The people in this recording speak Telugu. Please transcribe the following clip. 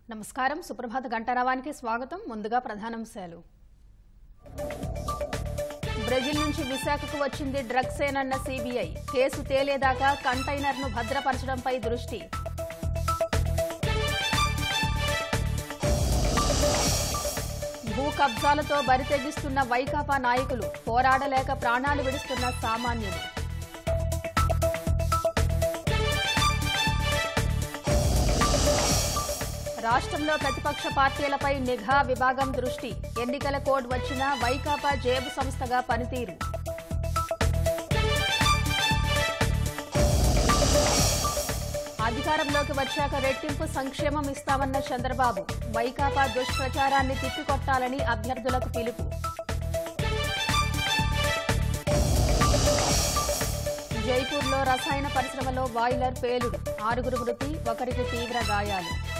నమస్కారం సుప్రభాత గంటారావానికి స్వాగతం ముందుగా ప్రధానాంశాలు బ్రెజిల్ నుంచి విశాఖకు వచ్చింది డ్రగ్స్ ఏనన్న సీబీఐ కేసు తేలేదాకా కంటైనర్ను భద్రపరచడంపై దృష్టి భూ కబ్జాలతో బరితెగిస్తున్న వైకాపా నాయకులు పోరాడలేక ప్రాణాలు విడుస్తున్న సామాన్యులు రాష్ట్రంలో ప్రతిపక్ష పార్టీలపై నిఘా విభాగం దృష్టి ఎన్నికల కోడ్ వచ్చినా వైకాపా జేబు సంస్థగా పనితీరు అధికారంలోకి వచ్చాక రెట్టింపు సంక్షేమం ఇస్తామన్న చంద్రబాబు వైకాపా దుష్ప్రచారాన్ని తిప్పికొట్టాలని అభ్యర్థులకు పిలుపు జైపూర్లో రసాయన పరిశ్రమలో బాయిలర్ పేలుడు ఆరుగురు మృతి ఒకరికి తీవ్ర గాయాలు